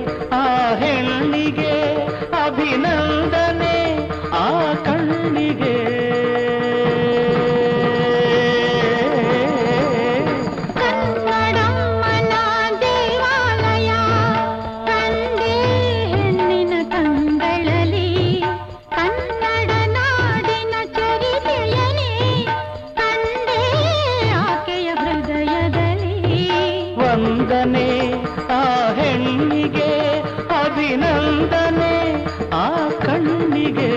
ಆ ಹೆಣ್ಣಿಗೆ ಅಭಿನಂದನೆ ಆ ಕಣ್ಣಿಗೆ ಕನ್ನಡಮ್ಮನ ದೇವಾಲಯ ಕಂಡೆ ಹೆಣ್ಣಿನ ಕಂಗಳಲ್ಲಿ ಕನ್ನಡ ನಾಡಿನ ಚರಿತೆಯನೇ ಕಂಡೆ ಆಕೆಯ ಹೃದಯದಲ್ಲಿ ವಂದನೆ ಆ ಹೆಣ್ಣಿಗೆ ಅಭಿನಂದನೆ ಆ ಕಣ್ಣಿಗೆ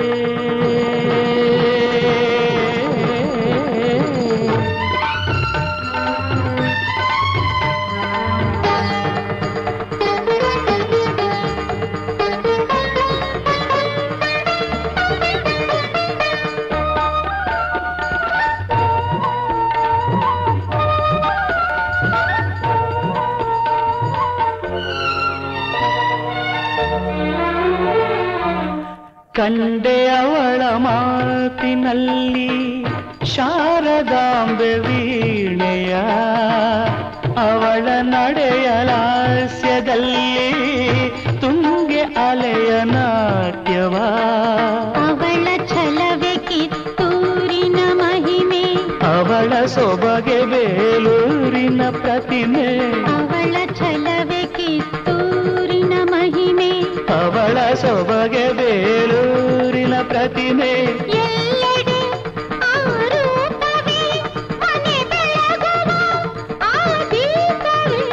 ಕಂಡೆ ಅವಳ ಮಾತಿನಲ್ಲಿ ಶಾರದಾಂಬೆ ವೀಣೆಯ ಅವಳ ನಡೆಯ ಲಾಸ್ಯದಲ್ಲಿ ತುಂಗೆ ಅಲೆಯ ನಾಟ್ಯವ ಅವಳ ಛಲವೆ ಕಿತ್ತೂರಿನ ಮಹಿಮೆ ಅವಳ ಸೊಬಗೆ ಬೇಲೂರಿನ ಪ್ರತಿಮೆ ಅವಳ ಛಲವೆ ಕಿತ್ತೂರಿನ ಮಹಿಮೆ ಅವಳ ಸೊಬಗೆ ಬೇಲೂರಿನ ಪ್ರತಿಮೆ ಎಲ್ಲೆಡೆ ಆ ರೂಪವೇ ಮನೆ ಬೆಳಗುವ ಆ ದೀಪವೇ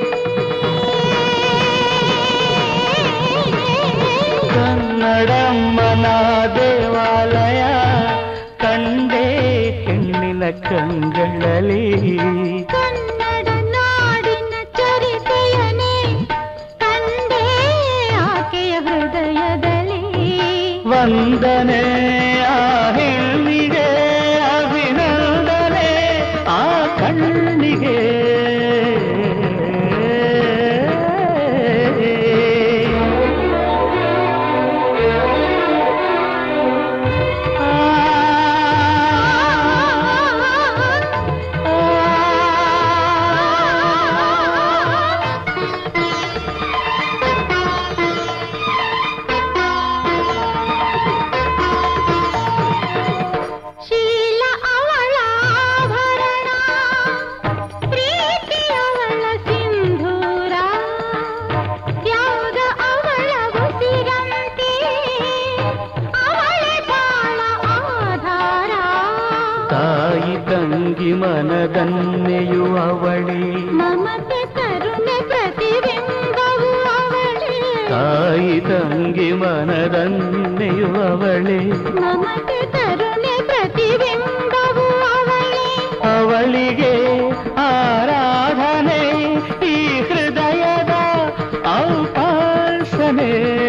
ಕನ್ನಡಮ್ಮನ ದೇವಾಲಯ ಕಂಡೆ ಹೆಣ್ಣಿನ ಕಂಗಳಲ್ಲಿ ಕನ್ನಡ ನಾಡಿನ ಚರಿತೆಯನೇ ಕಂಡೆ ಆಕೆಯ ಹೃದಯದಲ್ಲಿ ವಂದನೆ ಆ ಹೆಣ್ಣಿಗೆ ಅಭಿನಂದನೆ ಆ ಕಣ್ಣಿಗೆ ಶೀಲ ಅವಳ ಆಭರಣ ಪ್ರೀತಿ ಅವಳ ಸಿಂಧೂರ ತ್ಯಾಗ ಅವಳ ಉಸಿರಂತೆ ಅವಳೇ ಬಾಳ ಆಧಾರ ತಾಯಿ ತಂಗಿ ಮನದನ್ನೆಯು ಅವಳೇ ಮಮತೆ ಕರುಣೆ ಪ್ರತಿಬಿಂಬವು ಅವಳೇ ತಾಯಿ ತಂಗಿ ಮನದನ್ನೆಯು ಅವಳೇ ಮಮತೆ ಕರುಣೆ ಪ್ರತಿಬಿಂಬವು ಅವಳೇ ಅವಳಿಗೆ ಆರಾಧನೆ ಈ ಹೃದಯದ ಔಪಾಸನೆ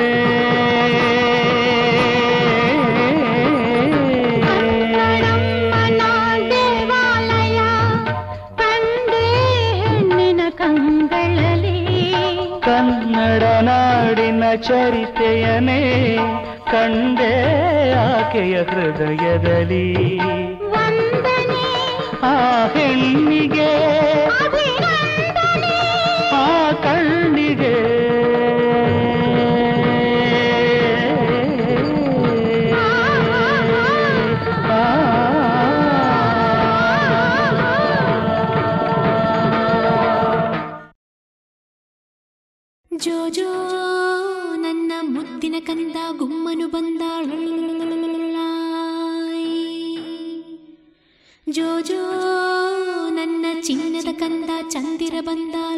ಕನ್ನಡಮ್ಮನ ದೇವಾಲಯ ಕಂಡೆ ಹೆಣ್ಣಿನ ಕಂಗಳಲ್ಲಿ ಕನ್ನಡ ನಾಡಿನ ಚರಿತೆಯನೇ ಕಂಡೆ ಆಕೆಯ ಹೃದಯದಲ್ಲಿ ವಂದನೆ ಆ ಹೆಣ್ಣಿಗೆ ಅಭಿನಂದನೆ ಆ ಕಣ್ಣಿಗೆ ಜೋ ಜೋ ನನ್ನ ಮುದ್ದಿನ ಕಂದ ಗುಮ್ಮನು ಬಂದಾಳ ಜೋ ಜೋ ನನ್ನ ಚಿನ್ನದ ಕಂದ ಚಂದಿರ ಬಂದಾಳ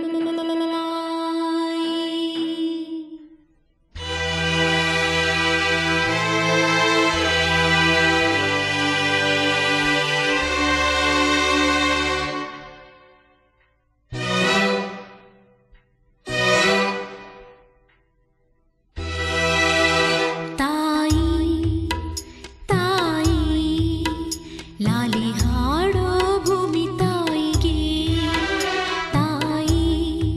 ತಾಯಿ ತಾಯಿ ಲಾಲಿ ಹಾಡೋ ಭೂಮಿ ತಾಯಿಗೆ ತಾಯಿ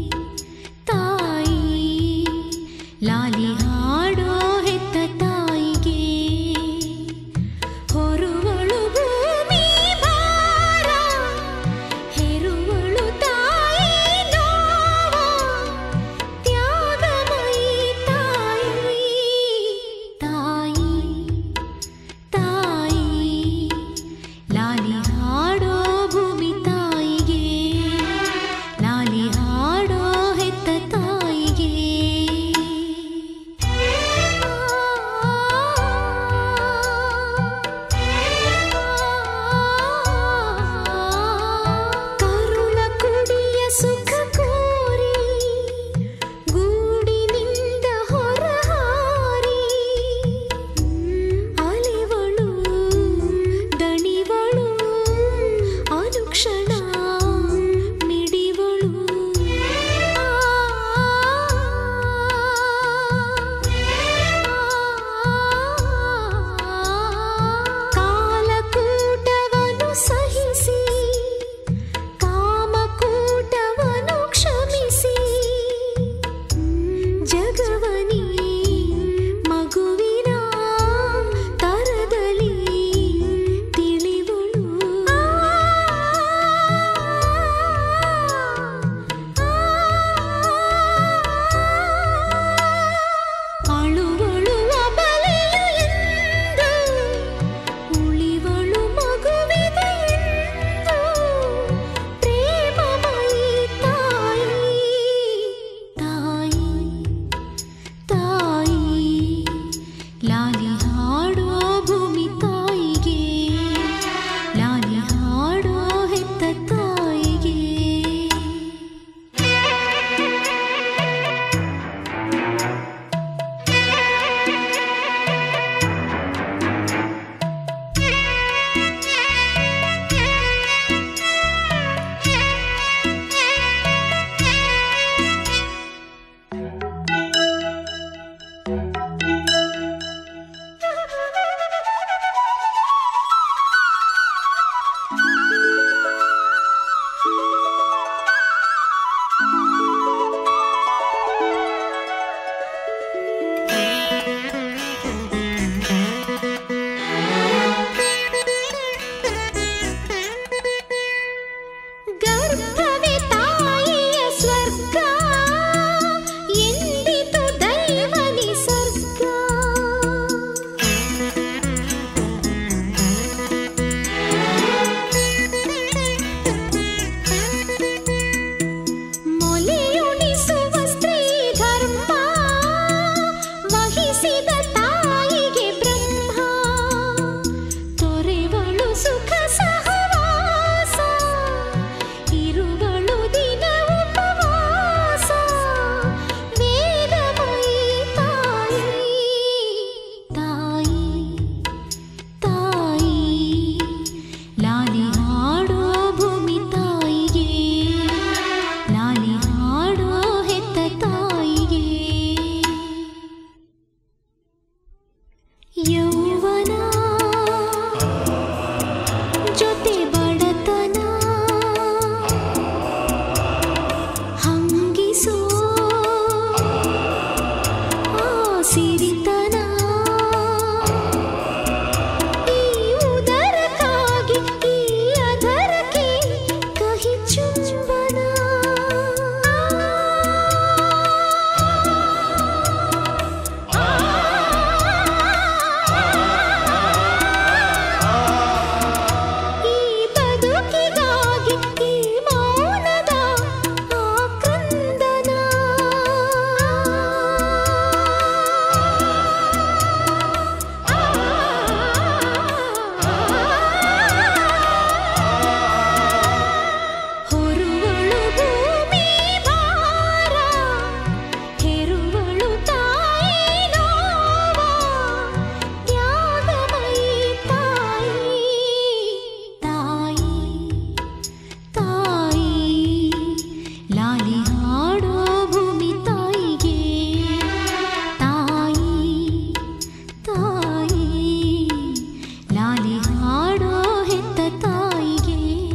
ಜಗವನಿ ಮಗುವಿನ ತರದಲ್ಲಿ ತಿಳಿವಳು ಅಳುವಳು ಅಬಲೆಯು ಎಂದು ಉಳಿವಳು ಮಗುವಿದೆ ಎಂದು ಪ್ರೇಮಮಯಿ ತಾಯಿ ತಾಯಿ ತಾಯಿ ಲಾಲಿ ಹಾಡೋ ಭೂಮಿ ತಾಯಿಗೆ ಲಾಲಿ ಹಾಡೋ ಹೆತ್ತ ತಾಯಿಗೆ ಗರ್ಭವೇ ತಾಯಿಯ ಸ್ವರ್ಗ ಎಂದಿತು ದೈವನಿ ಸ್ವರ್ಗ ಮೊಲೆಯುಣಿಸುವ ಸ್ತ್ರೀ ಧರ್ಮ ವಹಿಸಿದ ತಾಯಿಗೆ ಬ್ರಹ್ಮ ತೊರೆವಳು ಸುಖ ಸಹವಾಸ ಇರುವಳು ದಿನ ಉಪವಾಸ ವೇದಮಯಿ ತಾಯಿ ತಾಯಿ ತಾಯಿ ಲಾಲಿ ಹಾಡೋ ಭೂಮಿ ತಾಯಿಗೆ ಲಾಲಿ ಹಾಡೋ ಹೆತ್ತ ತಾಯಿಗೆ ಯೌವನ ಜೊತೆ ಬಡತನ ಹಂಗಿಸೋ ಆ ಸಿರಿತನ ಈ ಉದರಕ್ಕಾಗಿ ಈ ಅದರಕ್ಕೆ ಕಹಿ ಚುಂಬನ ಈ ಬದುಕಿಗಾಗಿ ಈ ಮೌನದ ಆಕ್ರಂದನ ಹೊರುವಳು ಭೂಮಿ ಭಾರ ಹೆರುವಳು ತಾಯಿ ನೋವ ತ್ಯಾಗಮಯಿ ತಾಯಿ ತಾಯಿ ತಾಯಿ ಲಾಲಿ ಹಾಡೋ ಭೂಮಿ ತಾಯಿಗೆ ತಾಯಿ ತಾಯಿ ಲಾಲಿ ಹಾಡೋ ಹೆತ್ತ ತಾಯಿಗೆ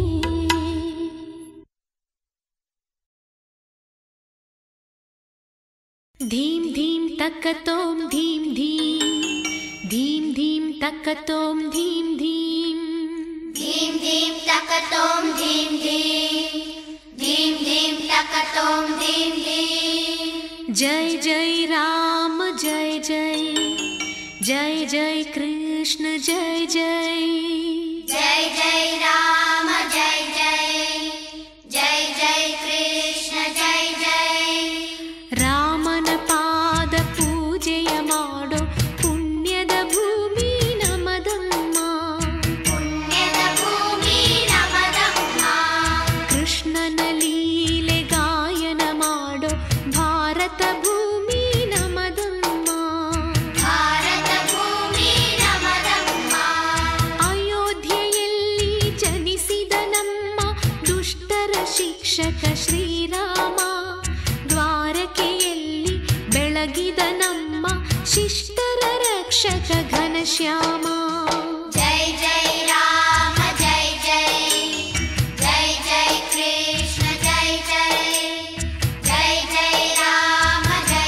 ಧೀಂ ಧೀಂ ತಕ್ಕತೋಂ ಧೀಂ ಧೀಂ ಧೀಂ ಧೀಂ ತಕ್ಕತೋಂ ಧೀಂ ಧೀಂ ಧೀಂ ಧೀಂ ತಕತೋಂ ಧೀಂ ಧೀಂ ಧೀಂ ಧೀಂ ತಕತೋಂ ಧೀಂ ಧೀಂ जय जय राम जय जय जय जय कृष्ण जय जय ಜೈ ಜೈ ರಾಮ ಜೈ ಜೈ ಜೈ ಜೈ ಕೃಷ್ಣ ಜೈ ಜೈ ರಾಮನ ಪಾದ ಪೂಜೆಯ ಮಾಡೋ ಪುಣ್ಯದ ಭೂಮಿ ನಮದಮ್ಮ ಪುಣ್ಯದ ಭೂಮಿ ನಮದಮ್ಮ ಕೃಷ್ಣನ ಲೀಲೆ ಗಾಯನ ಮಾಡೋ ಭಾರತ ಭೂಮಿ ನಮದಮ್ಮ ಭಾರತ ಭೂಮಿ ನಮದಮ್ಮ ಅಯೋಧ್ಯೆಯಲ್ಲಿ ಜನಿಸಿದ ನಮ್ಮ ದುಷ್ಟರ ಶಿಕ್ಷಕ ಶ್ರೀರಾಮ ದ್ವಾರಕೆಯಲ್ಲಿ ಬೆಳಗಿದ ನಮ್ಮ ಶಿಷ್ಟರ ರಕ್ಷಕ ಘನಶ್ಯಾಮ ಜೈ ಜೈ ರಾಮ ಜೈ ಜೈ ಜೈ ಜೈ ಕೃಷ್ಣ ಜೈ ಜೈ ಜೈ ಜೈ ರಾಮ ಜೈ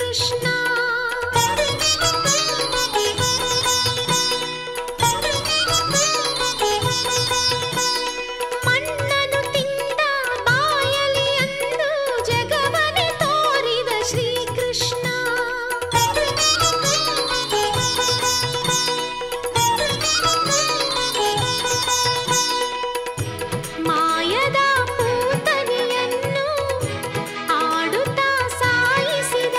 ಕೃಷ್ಣ ಮಣ್ಣನು ತಿಂದ ಬಾಯಲಿ ಅಂದು ಜಗವನೆ ತೋರಿದ ಶ್ರೀಕೃಷ್ಣ ಮಾಯದ ಪೂತನಿಯನ್ನು ಆಡುತ್ತಾ ಸಾಯಿಸಿದ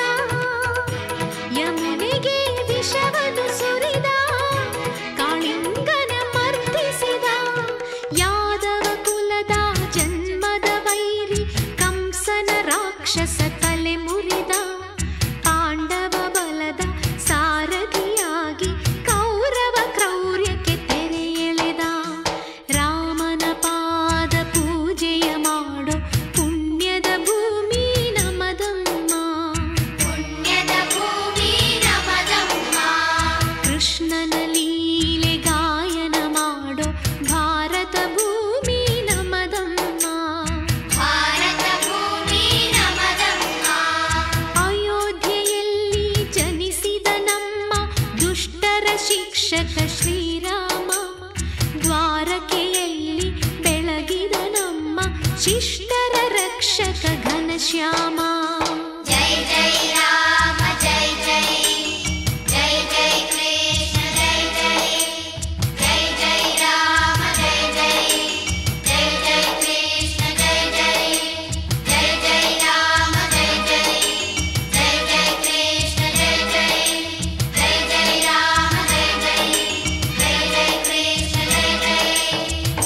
ಯಮುನೆಗೆ ವಿಷವನ್ನು ಸುರಿದ ಕಾಳಿಂಗನ ಮರ್ದಿಸಿದ ಯಾದವ ಕುಲದ ಜನ್ಮದ ವೈರಿ ಕಂಸನ ರಾಕ್ಷಸ ತಲೆ ಮುರಿದ ಪಾಂಡವ ಬಲದ ಸಾರಥಿಯಾಗಿ ಕೌರವ ಕ್ರೌರ್ಯಕ್ಕೆ ತೆರೆ ಎಳೆದ ರಾಮನ ಪಾದ ಪೂಜೆಯ ಮಾಡೋ ಪುಣ್ಯದ ಭೂಮಿ ನಮದಮ್ಮ ಪುಣ್ಯದ ಭೂಮಿ ನಮದಮ್ಮ ಕೃಷ್ಣನ ಲೀಲೆ ಗಾಯನ ಮಾಡೋ ಭಾರತ ಭೂಮಿ ನಮದಮ್ಮ ಭಾರತ ಭೂಮಿ ನಮದಮ್ಮ ಅಯೋಧ್ಯೆಯಲ್ಲಿ ಜನಿಸಿದ ನಮ್ಮ ದುಷ್ಟರ ಶಿಕ್ಷಕ ಶ್ರೀರಾಮ ದ್ವಾರಕೆಯಲ್ಲಿ ಬೆಳಗಿದ ನಮ್ಮ ಶಿಷ್ಟರ ರಕ್ಷಕ ಘನಶ್ಯಾಮ ಜೈ ಜೈ ರಾಮ ಜೈ ಜೈ ಜೈ ಜೈ ಕೃಷ್ಣ ಜೈ ಜೈ ಜೈ ಜೈ ರಾಮ ಜೈ ಜೈ ಜೈ ಜೈ ಕೃಷ್ಣ ಜೈ ಜೈ ಜೈ ಜೈ ರಾಮ ಜೈ ಜೈ ಜೈ ಜೈ ಕೃಷ್ಣ ಜೈ ಜೈ ಜೈ ಜೈ ರಾಮ ಜೈ ಜೈ ಜೈ ಜೈ ಕೃಷ್ಣ ಜೈ ಜೈ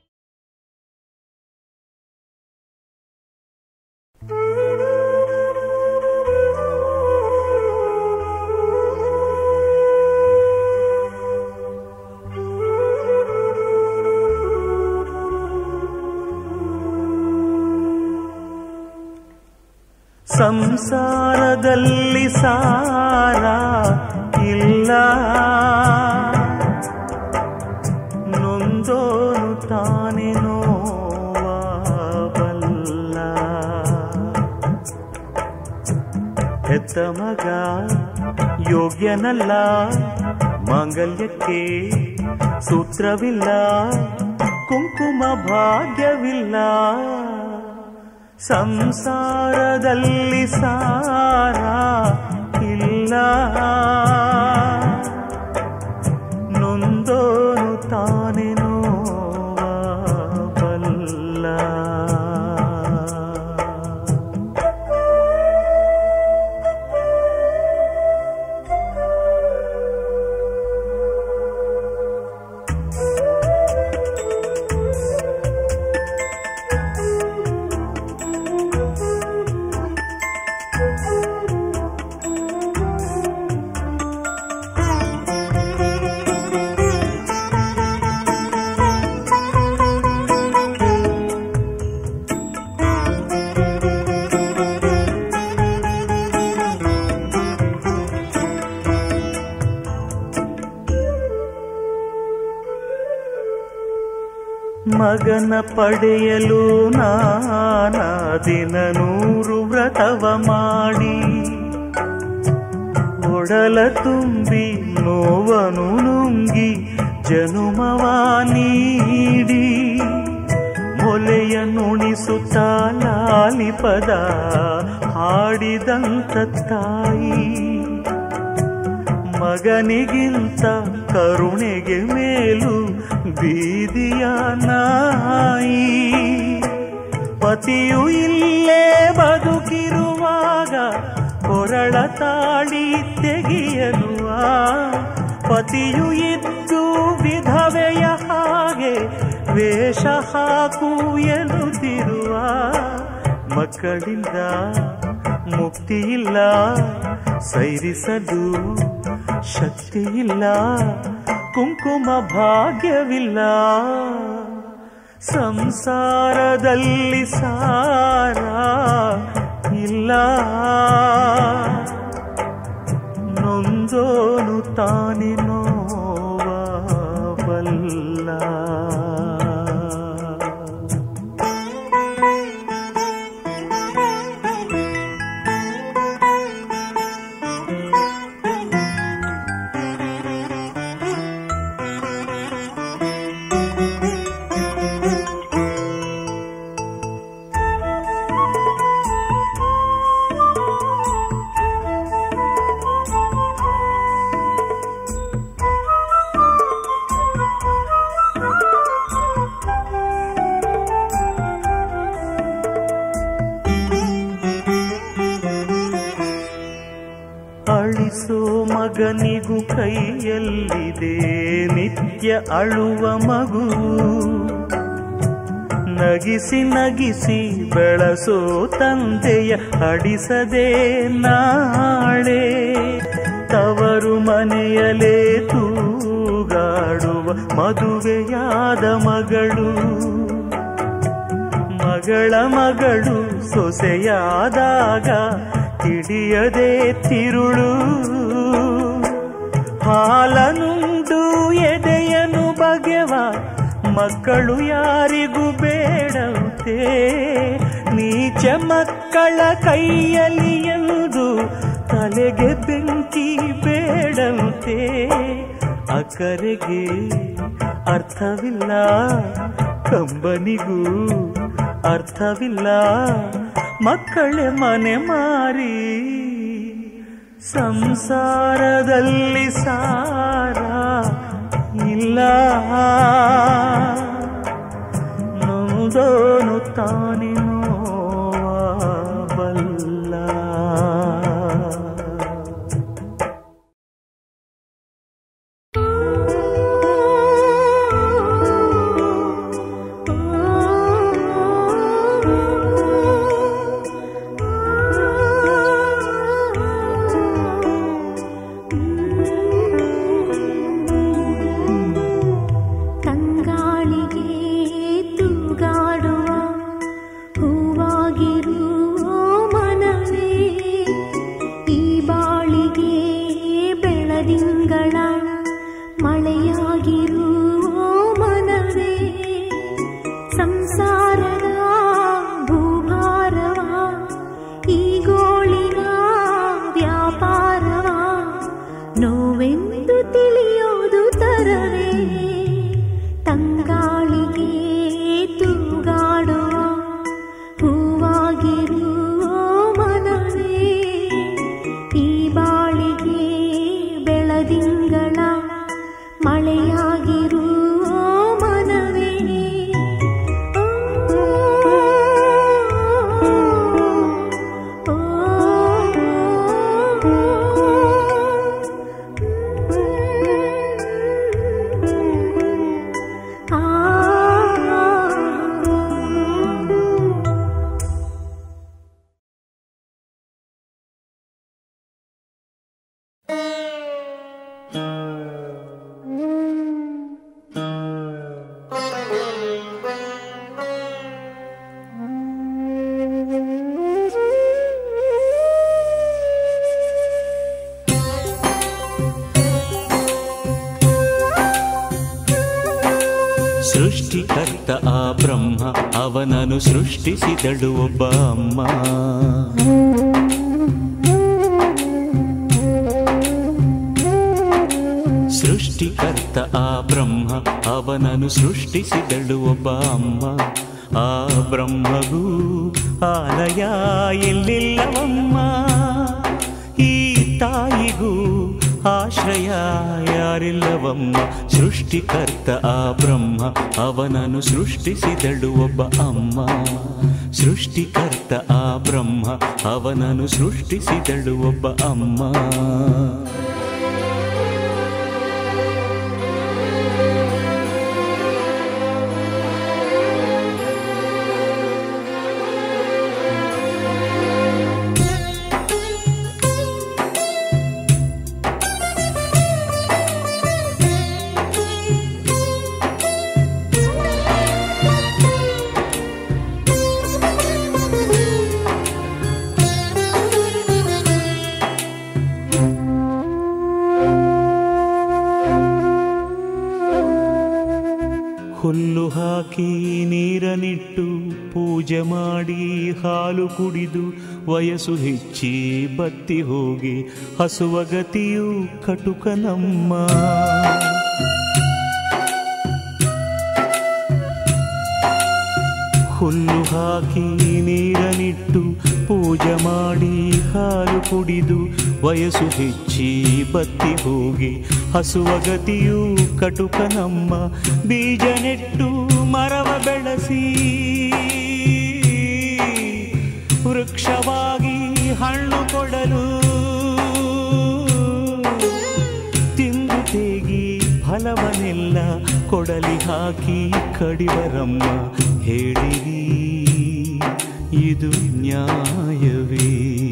ಸಂಸಾರದಲ್ಲಿ ಸಾರ ಇಲ್ಲ ನೊಂದೋನು ತಾನೆ ನೋವ ಬಲ್ಲ ಹೆತ್ತ ಮಗ ಯೋಗ್ಯನಲ್ಲ ಮಾಂಗಲ್ಯಕ್ಕೆ ಸೂತ್ರವಿಲ್ಲ ಕುಂಕುಮ ಭಾಗ್ಯವಿಲ್ಲ ಸಂಸಾರದಲ್ಲಿ ಸಾರ ಇಲ್ಲ ನೊಂದೋನು ತಾನೆ ನೋವ ಬಲ್ಲ ಮಗನ ಪಡೆಯಲು ನಾನಾ ದಿನ ನೂರು ವ್ರತವ ಮಾಡಿ ಒಡಲ ತುಂಬಿ ನೋವನು ನುಂಗಿ ಜನುಮವ ನೀಡಿ ಮೊಲೆಯ ನುಣಿಸುತ್ತ ಲಾಲಿಪದ ಹಾಡಿದಂತ ತಾಯಿ ಮಗನಿಗಿಂತ ಕರುಣೆಗೆ ಮೇಲು ಬೀದಿಯ ನಾಯಿ ಪತಿಯು ಇಲ್ಲೇ ಬದುಕಿರುವಾಗ ಕೊರಳ ತಾಳಿ ತೆಗೆಯಲುವ ಪತಿಯು ಇದ್ದು ವಿಧವೆಯ ಹಾಗೆ ವೇಷ ಹಾಕು ಎನ್ನುತ್ತಿರುವ ಮಕ್ಕಳಿಂದ ಮುಕ್ತಿಯಿಲ್ಲ ಸೈರಿಸಲು ಶಕ್ತಿಯಿಲ್ಲ ಕುಂಕುಮ ಭಾಗ್ಯವಿಲ್ಲ ಸಂಸಾರದಲ್ಲಿ ಸಾರ ಇಲ್ಲ ನೊಂದೋನು ತಾನೆ ನೋವ ಬಲ್ಲ ಅಳಿಸೋ ಮಗನಿಗೂ ಕೈಯಲ್ಲಿದೆ ನಿತ್ಯ ಅಳುವ ಮಗು ನಗಿಸಿ ನಗಿಸಿ ಬೆಳಸೋ ತಂದೆಯ ಅಡಿಸದೆ ನಾಳೆ ತವರು ಮನೆಯಲೇ ತೂಗಾಡುವ ಮದುವೆಯಾದ ಮಗಳು ಮಗಳ ಮಗಳು ಸೊಸೆಯಾದಾಗ ಹಿಡಿಯದೆ ತಿರುಳು ಹಾಲನುಂಡು ಎದೆಯನು ಬಗೆವ ಮಕ್ಕಳು ಯಾರಿಗೂ ಬೇಡಂತೆ ನೀಚ ಮಕ್ಕಳ ಕೈಯಲ್ಲಿ ಎಂದು ತಲೆಗೆ ಬೆಂಕಿ ಬೇಡಂತೆ ಅಕರೆಗೆ ಅರ್ಥವಿಲ್ಲ ಕಂಬನಿಗೂ ಅರ್ಥವಿಲ್ಲ ಮಕ್ಕಳೇ ಮನೆ ಮಾರಿ ಸಂಸಾರದಲ್ಲಿ ಸಾರ ಇಲ್ಲ ನೊಂದೋನು ತಾನೆ ನೋವಬಲ್ಲ ತಂಗಾಳಿಗೆ ತೂಗಾಡುವ ಹೂವಾಗಿರುವ ಮನವೇ ಈ ಬಾಳಿಗೆ ಬೆಳದಿಂಗಳ ಮಳೆಯಾಗಿರುವ ಮನವೇ ಸಂಸಾರದ ಭೂಭಾರವ ಈ ಗೋಳಿನ ವ್ಯಾಪಾರವ ನೋವೆಂದು ತಿಳಿಯೋದು ತರವೇ ತಂಗಾಳಿಗೆ ತೂಗಾಡುವ ಹೂವಾಗಿರುವ ಮನವೇ ಈ ಬಾಳಿಗೆ ಬೆಳದಿಂಗಳ ಮಳೆಯಾಗಿರುವ ಮನವೇ ಓ, ಆ ಸೃಷ್ಟಿಕರ್ತ ಆ ಬ್ರಹ್ಮ ಅವನನ್ನು ಸೃಷ್ಟಿಸಿದಳು ಒಬ್ಬ ಅಮ್ಮ ಸೃಷ್ಟಿಕರ್ತ ಆ ಬ್ರಹ್ಮ ಅವನನ್ನು ಸೃಷ್ಟಿಸಿದಳು ಒಬ್ಬ ಅಮ್ಮ ಆ ಬ್ರಹ್ಮಗೂ ಆಲಯ ಎಲ್ಲಿಲ್ಲವಮ್ಮ ಈ ತಾಯಿಗೂ ಆಶ್ರಯ ಯಾರಿಲ್ಲವಮ್ಮ ಸೃಷ್ಟಿಕರ್ತ ಆ ಬ್ರಹ್ಮ ಅವನನ್ನು ಸೃಷ್ಟಿಸಿದಳು ಒಬ್ಬ ಅಮ್ಮ ಸೃಷ್ಟಿಕರ್ತ ಆ ಬ್ರಹ್ಮ ಅವನನ್ನು ಸೃಷ್ಟಿಸಿದಳು ಒಬ್ಬ ಅಮ್ಮ ಹುಲ್ಲು ಹಾಕಿ ನೀರನಿಟ್ಟು ಪೂಜೆ ಮಾಡಿ ಹಾಲು ಕುಡಿದು ವಯಸ್ಸು ಹೆಚ್ಚಿ ಬತ್ತಿ ಹೋಗಿ ಹಸುವ ಗತಿಯು ಕಟುಕ ನಮ್ಮ ಹುಲ್ಲು ಹಾಕಿ ನೀರನಿಟ್ಟು ಪೂಜೆ ಮಾಡಿ ಹಾಲು ಕುಡಿದು ವಯಸ್ಸು ಹೆಚ್ಚಿ ಬತ್ತಿ ಹೋಗಿ ಹಸುವ ಗತಿಯು ಕಟುಕ ನಮ್ಮ ಬೀಜ ನೆಟ್ಟು ಮರವ ಬೆಳೆಸಿ ವೃಕ್ಷವಾಗಿ ಹಣ್ಣು ಕೊಡಲು ಕೊಡಲಿ ಹಾಕಿ ಕಡಿವರಮ್ಮ ಹೇಳಿರಿ ಇದು ನ್ಯಾಯವೇ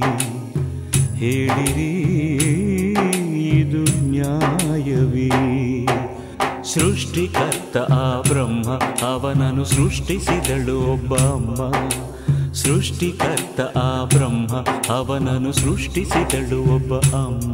ಹೇಳಿರಿ ಇದು ನ್ಯಾಯವೇ ಸೃಷ್ಟಿಕರ್ತ ಆ ಬ್ರಹ್ಮ ಅವನನ್ನು ಸೃಷ್ಟಿಸಿದಳು ಒಬ್ಬ ಅಮ್ಮ ಸೃಷ್ಟಿಕರ್ತ ಆ ಬ್ರಹ್ಮ ಅವನನ್ನು ಸೃಷ್ಟಿಸಿದಳು ಒಬ್ಬ ಅಮ್ಮ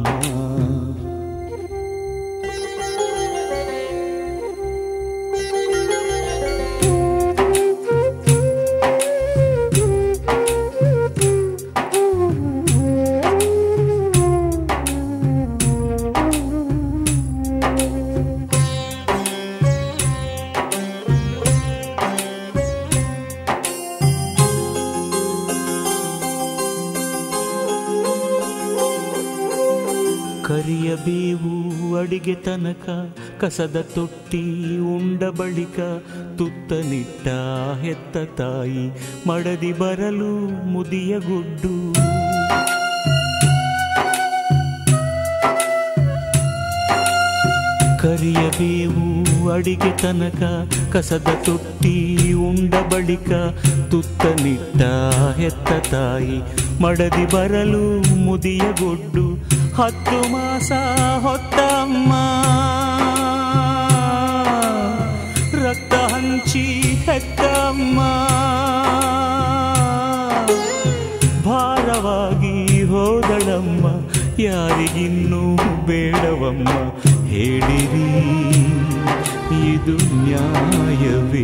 ಕರಿಯ ಬೇವು ಅಡಿಗೆ ತನಕ ಕಸದ ತೊಟ್ಟಿ ಉಂಡ ಬಳಿಕ ತುತ್ತನಿಟ್ಟ ಹೆತ್ತ ತಾಯಿ ಮಡದಿ ಬರಲು ಮುದಿಯ ಗುಡ್ಡು ಕರಿಯ ಬೇವು ಅಡಿಗೆ ತನಕ ಕಸದ ತೊಟ್ಟಿ ಉಂಡ ಬಳಿಕ ತುತ್ತನಿಟ್ಟ ಹೆತ್ತ ತಾಯಿ ಮಡದಿ ಬರಲು ಮುದಿಯ ಗೊಡ್ಡು ಹತ್ತು ಮಾಸ ಹೊತ್ತ ಅಮ್ಮ ರಕ್ತ ಹಂಚಿ ಹೆತ್ತ ಅಮ್ಮ ಭಾರವಾಗಿ ಹೋದಳಮ್ಮ ಯಾರಿಗಿನ್ನೂ ಬೇಡವಮ್ಮ ಹೇಳಿರಿ ಇದು ನ್ಯಾಯವೇ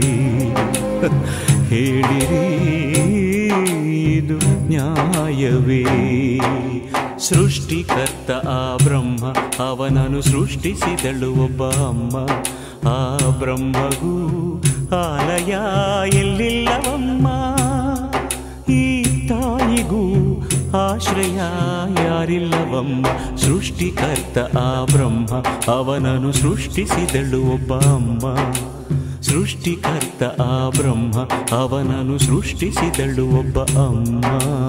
ಹೇಳಿರಿ ಇದು ನ್ಯಾಯವೇ ಸೃಷ್ಟಿಕರ್ತ ಆ ಬ್ರಹ್ಮ ಅವನನ್ನು ಸೃಷ್ಟಿಸಿದಳು ಒಬ್ಬ ಅಮ್ಮ ಆ ಬ್ರಹ್ಮಗೂ ಆಲಯ ಎಲ್ಲಿಲ್ಲವಮ್ಮ ಈ ತಾಯಿಗೂ ಆಶ್ರಯ ಯಾರಿಲ್ಲವಮ್ಮ ಸೃಷ್ಟಿಕರ್ತ ಆ ಬ್ರಹ್ಮ ಅವನನ್ನು ಸೃಷ್ಟಿಸಿದಳು ಒಬ್ಬ ಅಮ್ಮ ಸೃಷ್ಟಿಕರ್ತ ಆ ಬ್ರಹ್ಮ ಅವನನ್ನು ಸೃಷ್ಟಿಸಿದಳು ಒಬ್ಬ ಅಮ್ಮ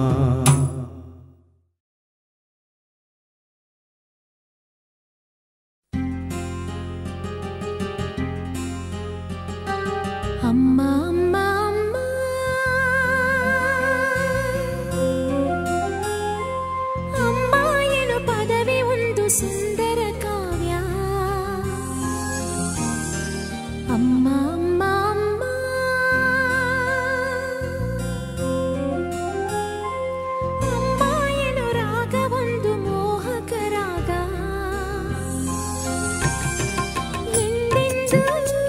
ಅಮ್ಮ ಅಮ್ಮ ಅಮ್ಮ ಅಮ್ಮ ಎನು ಪದವಿ ಒಂದು ಸುಂದರ ಕಾವ್ಯ ಅಮ್ಮ ಅಮ್ಮ ಅಮ್ಮ ಅಮ್ಮ ಎನು ರಾಗ ಒಂದು ಮೋಹಕ ರಾಗ ಎಂದೆಂದೂ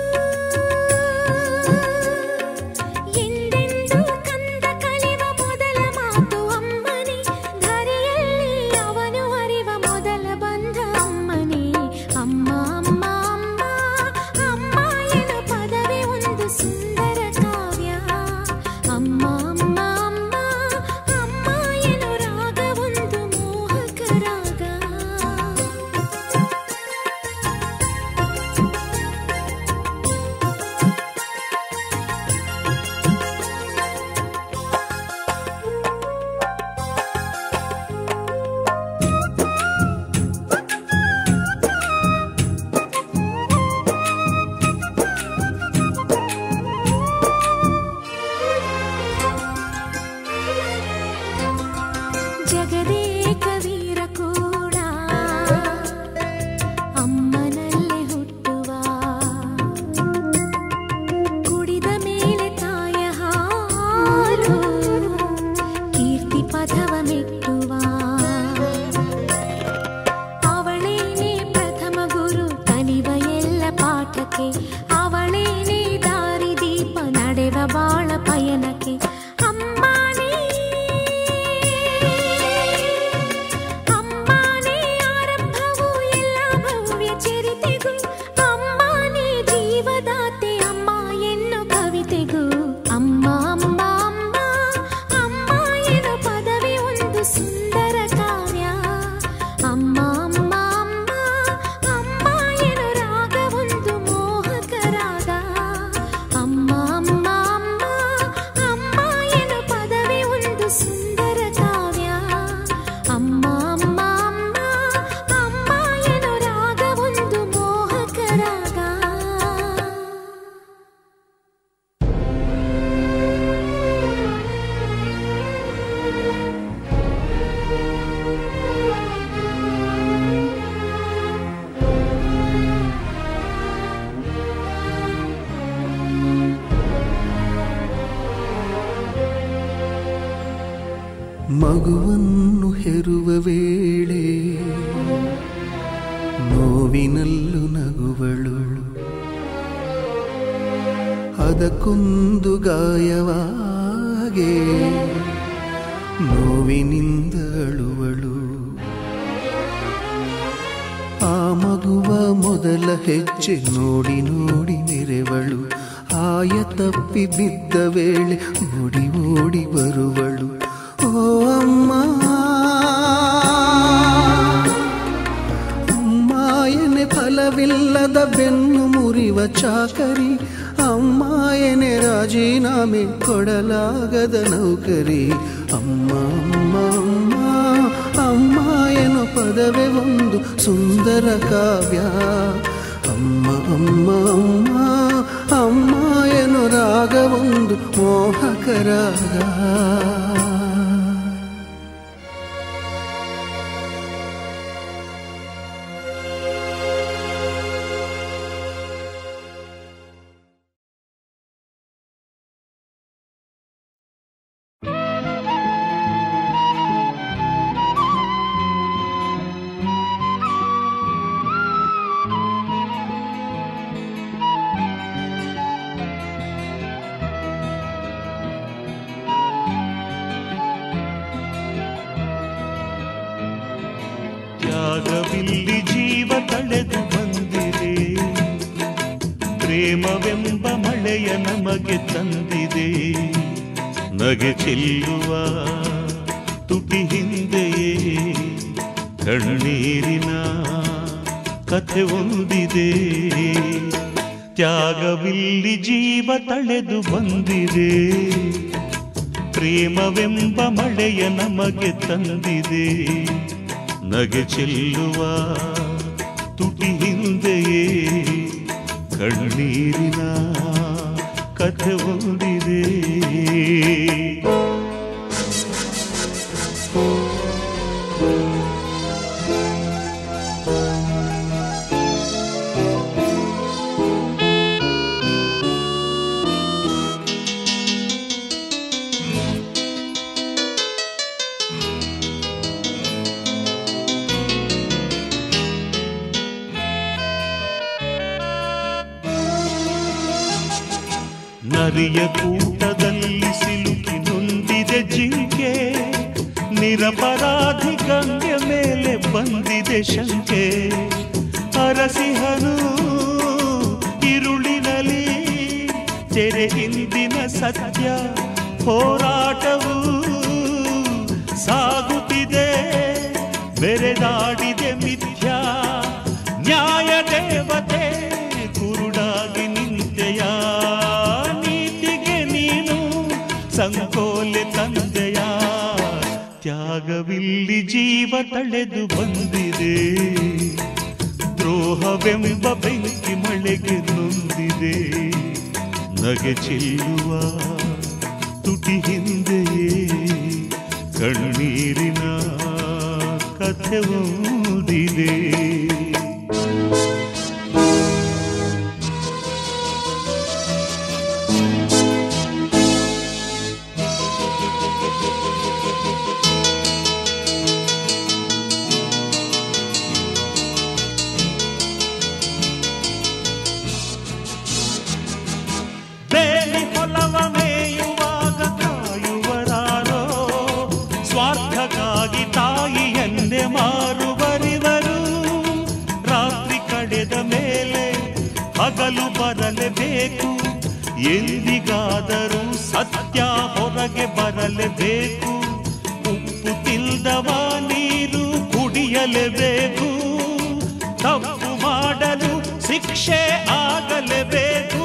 ಎಂದೆಂದೂ ಕಂದ ಕಲಿವ ಮೊದಲ ಮಾತು ಅಮ್ಮನೇ ಧರೆಯಲ್ಲಿ ಅವನು ಅರಿವ ಮೊದಲ ಬಂಧ ಮಗುವನ್ನು ಹೆರುವ ವೇಳೆ ನೋವಿನಲ್ಲೂ ನಗುವಳು ಅದಕ್ಕೊಂದು ಗಾಯವಾಗೆ ನೋವಿನಿಂದ ಅಳುವಳು ಆ ಮಗುವ ಮೊದಲ ಹೆಜ್ಜೆ ನೋಡಿ ನೋಡಿ ಮೆರೆವಳು ಆಯ ತಪ್ಪಿ ಬಿದ್ದ ವೇಳೆ ಓಡಿ ಓಡಿ ಬರುವಳು ಓ ಅಮ್ಮ ಅಮ್ಮಾಯನೆ ಫಲವಿಲ್ಲದ ಬೆನ್ನು ಮುರಿವ ಚಾಕರಿ ಅಮ್ಮಾಯನೆ ರಾಜೀನಾಮೆ ಕೊಡಲಾಗದ ನೌಕರಿ ಅಮ್ಮ ಅಮ್ಮ ಅಮ್ಮ ಅಮ್ಮ ಎನ್ನೋ ಪದವೇ ಒಂದು ಸುಂದರ ಕಾವ್ಯ ಅಮ್ಮ ಅಮ್ಮ ಅಮ್ಮ ಅಮ್ಮ ಎನ್ನೋ ರಾಗ ಒಂದು ಮೋಹಕ ರಾಗ ತ್ಯಾಗವಿಲ್ಲಿ ಜೀವ ತಳೆದು ಬಂದಿದೆ ಪ್ರೇಮವೆಂಬ ಮಳೆಯ ನಮಗೆ ತಂದಿದೆ ನಗೆ ಚೆಲ್ಲುವ ತುಟಿ ಹಿಂದೆಯೇ ಕಣ್ಣೀರಿನ ಕಥೆ ಒಂದಿದೆ ತ್ಯಾಗವಿಲ್ಲಿ ಜೀವ ತಳೆದು ಬಂದಿದೆ ಪ್ರೇಮವೆಂಬ ಮಳೆಯ ನಮಗೆ ತಂದಿದೆ ನಗೆ ಚೆಲ್ಲುವ ತುಟಿ ಹಿಂದೆಯೇ ಕಣ್ಣೀರಿನ ಕಥೆ ಒಂದಿದೆ ನರಿಯ ಕೂಟದಲ್ಲಿ ಸಿಲುಕಿ ನೊಂದಿದೆ ಜಿಂಕೆ ನಿರಪರಾಧಿ ಗಂಗೆ ಮೇಲೆ ಬಂದಿದೆ ಶಂಕೆ ಅರಸಿಹನು ಇರುಳಿನಲಿ ತೆರೆ ಹಿಂದಿನ ಸತ್ಯ ಹೋರಾಟವು ಸಾಗುತ್ತಿದೆ ಬೆರೆದಾಡಿದೆ ಮಿಥ್ಯ ನ್ಯಾಯ ದೇವತೆ ಕುರುಡಾಗಿ ನಿಂತೆಯ ನೀತಿಗೆ ನೀನು ಸಂಕೋಲೆ ತಂದೆಯ ತ್ಯಾಗವಿಲ್ಲಿ ಜೀವ ತಳೆದು ಬಂದಿದೆ ದ್ರೋಹವೆಂಬ ಬೆಂಕಿ ಮಳೆಗೆ ನೊಂದಿದೆ ನಗೆ ಚೆಲ್ಲುವ ತುಟಿ ಹಿಂದೆಯೇ ಕಣ್ಣೀರಿನ ಕಥೆ ಓದಿದೆ ಬೇಲಿ ಹೊಲವ ಮೇಯುವಾಗ ಕಾಯುವರಾರೋ ಸ್ವಾರ್ಥಕ್ಕಾಗಿ ತಾಯಿಯನ್ನೇ ಮಾರುವರಿವರು ರಾತ್ರಿ ಕಳೆದ ಮೇಲೆ ಹಗಲು ಬರಲೇಬೇಕು ಎಂದಿಗಾದರೂ ಸತ್ಯ ಹೊರಗೆ ಬರಲೇಬೇಕು ಉಪ್ಪು ತಿಲ್ದವ ನೀರು ಕುಡಿಯಲೇಬೇಕು ತಪ್ಪು ಮಾಡಲು ಶಿಕ್ಷೆ ಆಗಲೇಬೇಕು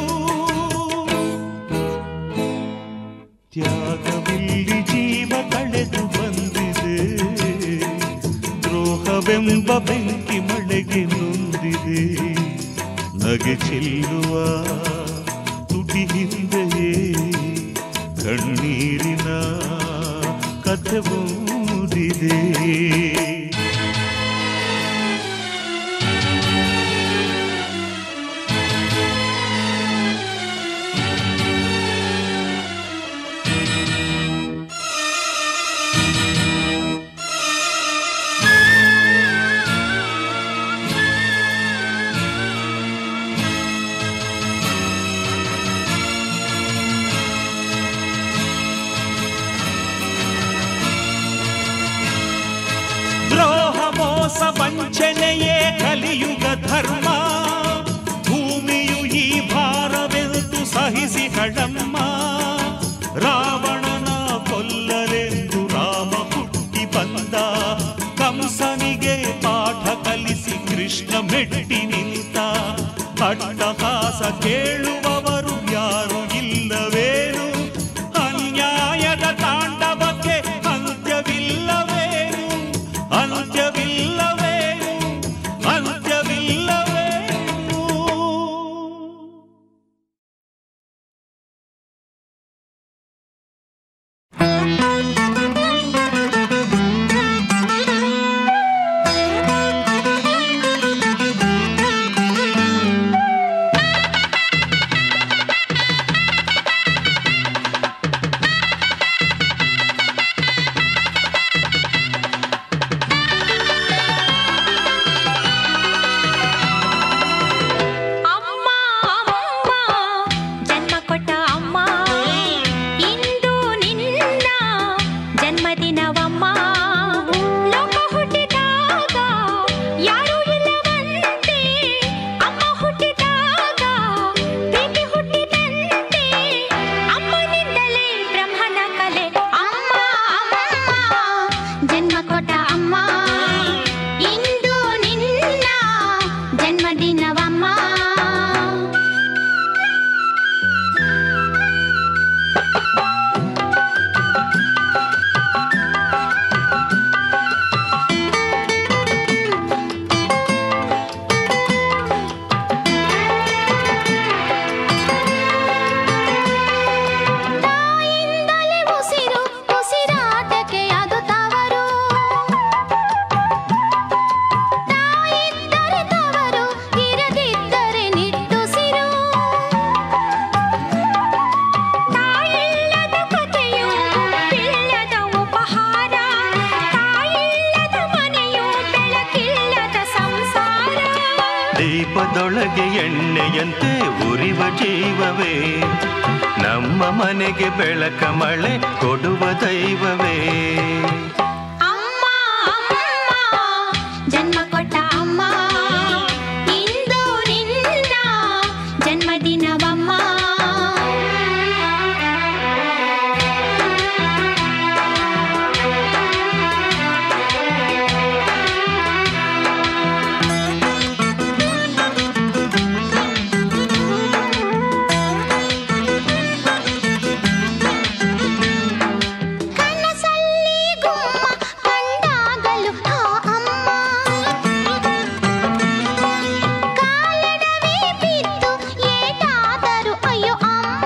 ತ್ಯಾಗವಿಲ್ಲಿ ಜೀವ ಕಳೆದು ಬಂದಿದೆ ದ್ರೋಹವೆಂಬ ಬೆಂಕಿ ಮಳೆಗೆ ನೊಂದಿದೆ ನಗೆ ಚೆಲ್ಲುವ ತುಟಿ ಹಿಂದೆಯೇ ಕಣ್ಣೀರಿನ ಕಥೆ ಓದಿದೆ ವಂಚನೆಯೇ ಕಲಿಯುಗ ಧರ್ಮ ಭೂಮಿಯು ಈ ಭಾರವೆಂದು ಸಹಿಸಿ ಕಡಮ್ಮ ರಾವಣನ ಕೊಲ್ಲರೆಂದು ರಾಮ ಹುಟ್ಟಿ ಬಂದ ಕಂಸನಿಗೆ ಪಾಠ ಕಲಿಸಿ ಕೃಷ್ಣ ಮೆಟ್ಟಿ ನಿಂತ ಅಟ್ಟಹಾಸ ಕೇಳುವವರು ಯಾರು ಇಲ್ಲವೇನು ಅನ್ಯಾಯದ ತಾಂಡವಕ್ಕೆ ಅಂತ್ಯವಿಲ್ಲವೇನು ಅಂತ್ಯವಿಲ್ಲವೇನು ಅಂತ್ಯವಿಲ್ಲವೇನು ಅಮ್ಮ ಅಮ್ಮ ಜನ್ಮ ಕೊಟ್ಟ ಅಮ್ಮ ಇಂದು ನಿನ್ನ ಜನ್ಮದಿನವಮ್ಮ ಲೋಕ ಹುಟ್ಟಿದಾಗ ಯಾರೂ ಇಲ್ಲವಂತೆ ಅಮ್ಮ ಹುಟ್ಟಿದಾಗ ಪ್ರೀತಿ ಹುಟ್ಟಿದಂತೆ ಅಮ್ಮನಿಂದಲೇ ಬ್ರಹ್ಮನ ಕಲೆ ಅಮ್ಮ ಅಮ್ಮ ಜನ್ಮ ಕೊಟ್ಟ ಅಮ್ಮ ಇಂದು ನಿನ್ನ ಜನ್ಮದಿನವಮ್ಮ ತಾಯಿಂದಲೇ ಉಸಿರು ಉಸಿರಾಟಕ್ಕೆ ಅದು ತವರು ತಾಯಿದ್ದರೆ ತವರು ಇರದಿದ್ದರೆ ನಿಟ್ಟುಸಿರು ತಾಯಿಲ್ಲದ ಕಥೆಯು ಇಲ್ಲದ ಉಪಹಾರ ತಾಯಿಲ್ಲದ ಮನೆಯು ಬೆಳಕಿಲ್ಲದ ಸಂಸಾರ ದೀಪದೊಳಗೆ ಎಣ್ಣೆಯಂತೆ ಉರಿವ ಜೀವವೇ ನಮ್ಮ ಮನೆಗೆ ಬೆಳಕ ಮಳೆ ಕೊಡುವ ದೈವವೇ ಅಮ್ಮ ಅಮ್ಮ ಜನ್ಮ ಕೊಟ್ಟ ಅಮ್ಮ ಇಂದು ನಿನ್ನ ಜನ್ಮದಿನವಮ್ಮ ಕನಸಲ್ಲಿ ಗುಮ್ಮ ಕಂಡಾಗಲು ಆ ಅಮ್ಮ ಕಾಲೆಡವಿ ಬಿದ್ದು ಏಟಾದರೂ ಅಯ್ಯೋ ಅಮ್ಮ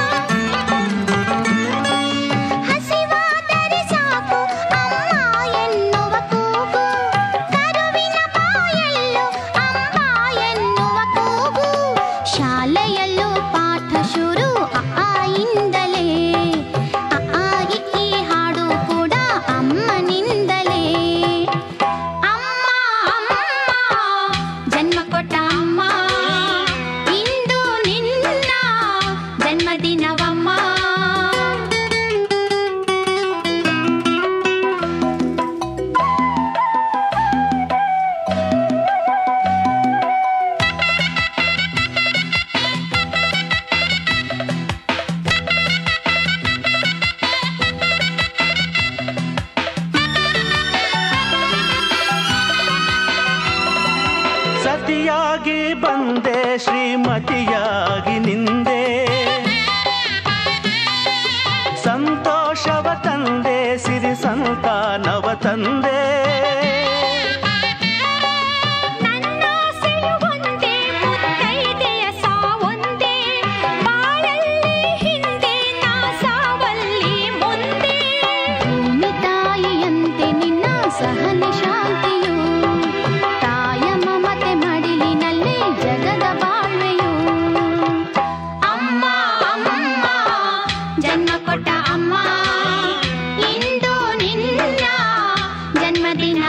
ಹಸಿವಾದರೆ ಸಾಕು ಅಮ್ಮ ಎನ್ನುವ ಕೂಗು ಕರುವಿನ ಬಾಯಲ್ಲೂ ಅಮ್ಮ ಎನ್ನುವ ಕೂಗು ಶಾಲೆಯಲ್ಲೂ ಪಾಠ ಶುರು ಅ ಆ ಇಂದಲೇ ಅ ಆ ಇ ಈ ಹಾಡು ಕೂಡ ಅಮ್ಮನಿಂದಲೇ ಅಮ್ಮ ಅಮ್ಮ ಜನ್ಮ ಕೊಟ್ಟ ಅಮ್ಮ ಇಂದು ನಿನ್ನ ಜನ್ಮದಿನವಮ್ಮ ಸತಿಯಾಗಿ ಬಂದೆ ಶ್ರೀಮತಿಯಾಗಿ ನಿಂದೆ ಸಂತೋಷವ ತಂದೆ ಸಿರಿ ಸಂತಾನವ ತಂದೆ ನನ್ನಾಸೆಯು ಒಂದೇ ಮುತ್ತೈದೆಯ ಸಾವೊಂದೇ ಬಾಳಲ್ಲಿ ಹಿಂದೆ ನಾ ಸಾವಲ್ಲಿ ಮುಂದೆ ಭೂಮಿ ತಾಯಿಯಂತೆ ನಿನ್ನ ಸಹನೆ ಶಾಂತಿಯು ತಾಯ ಮಮತೆ ಮಡಿಲಿನಲ್ಲಿ ಜಗದ ಬಾಳ್ವೆಯು ಅಮ್ಮ ಅಮ್ಮ ಜನ್ಮ ಕೊಟ್ಟ ಅಮ್ಮ ಇಂದು ನಿನ್ನ ಜನ್ಮದಿನ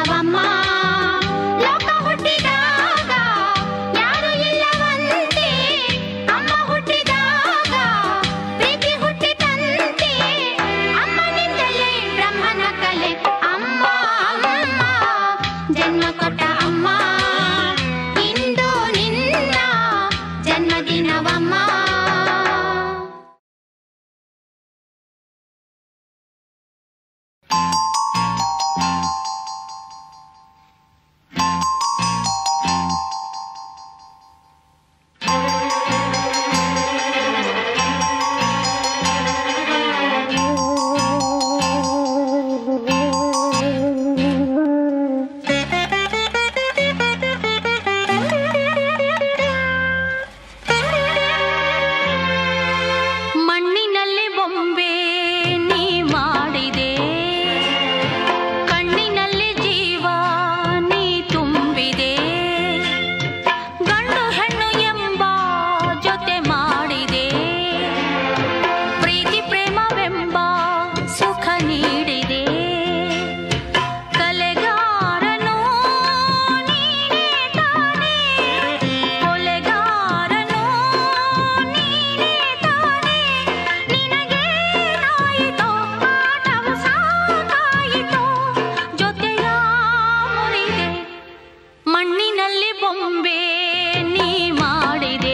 ಬೊಂಬೆ ನೀ ಮಾಡಿದೆ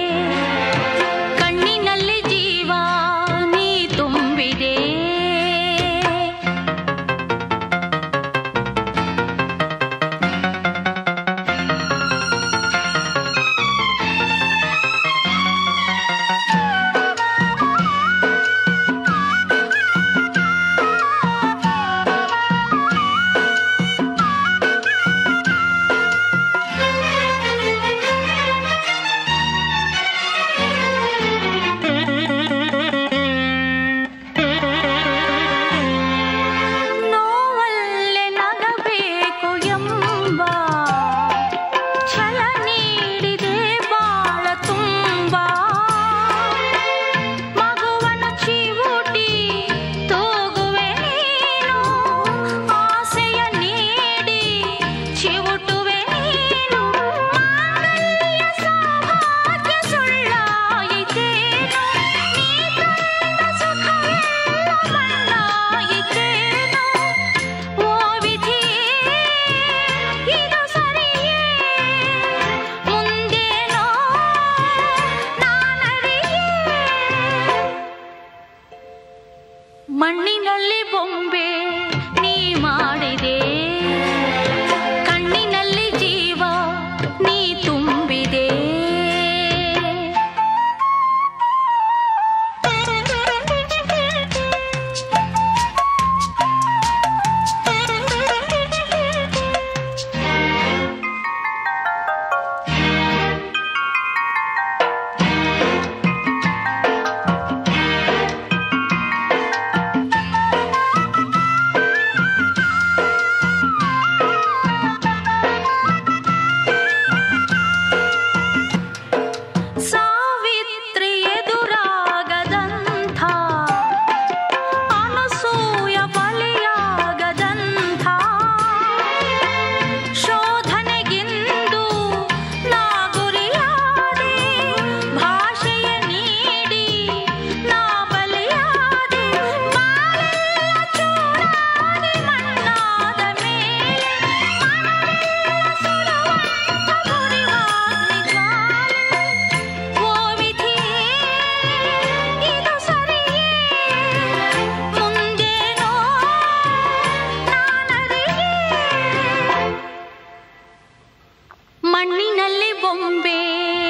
ಕಣ್ಣಿನಲ್ಲಿ ಜೀವ ನೀ ತುಂಬಿದೆ ನೋವಲ್ಲೇ ನಗಬೇಕು ಎಂಬ ಛಲ ನೀಡಿದೆ ಬಾಳ ತುಂಬ ಮಗುವನು ಚಿವುಟಿ ತೂಗುವೆ ನೀನು ಆಸೆಯ ನೀಡಿ ಚಿವುಟುವೆ ನೀನು ಮಾಂಗಲ್ಯ ಸೌಭಾಗ್ಯ ಸುಳ್ಳಾಯಿತೇನು ನೀ ತಂದ ಸುಖವೆಲ್ಲ ಮಣ್ಣಾಯಿತೇನು ಓ ವಿಧಿಯೇ ಇದು ಸರಿಯೇ ಮುಂದೇನೋ ನಾನರಿಯೇ ಮಣ್ಣಿನಲ್ಲಿ ಬೊಂಬೆ ನೀ ಮಾಡಿದೆ ಕಣ್ಣಿನಲ್ಲಿ ಜೀವ ನೀ ತುಂಬಿದೆ ಸಾವಿತ್ರಿ ಎದುರಾಗದಂಥ ಅನಸೂಯ ಬಲಿಯಾಗದಂಥ ಶೋಧನೆಗೆಂದು ನಾ ಗುರಿಯಾದೆ ಭಾಷೆಯ ನೀಡಿ ನಾ ಬಲಿಯಾದೆ ಬಾಳೆಲ್ಲ ಚೂಡಾಗಿ ಮಣ್ಣಾದ ಮೇಲೆ ಮನವೆಲ್ಲ ಸುಡುವಂತ ಗುರಿವಾಗ್ನಿ ಜ್ವಾಲೆ ಓ ವಿಧಿಯೇ ಇದು ಸರಿಯೇ ಮುಂದೇನೋ ನಾನರಿಯೇ ಮಣ್ಣಿನಲ್ಲಿ ಬೊಂಬೆ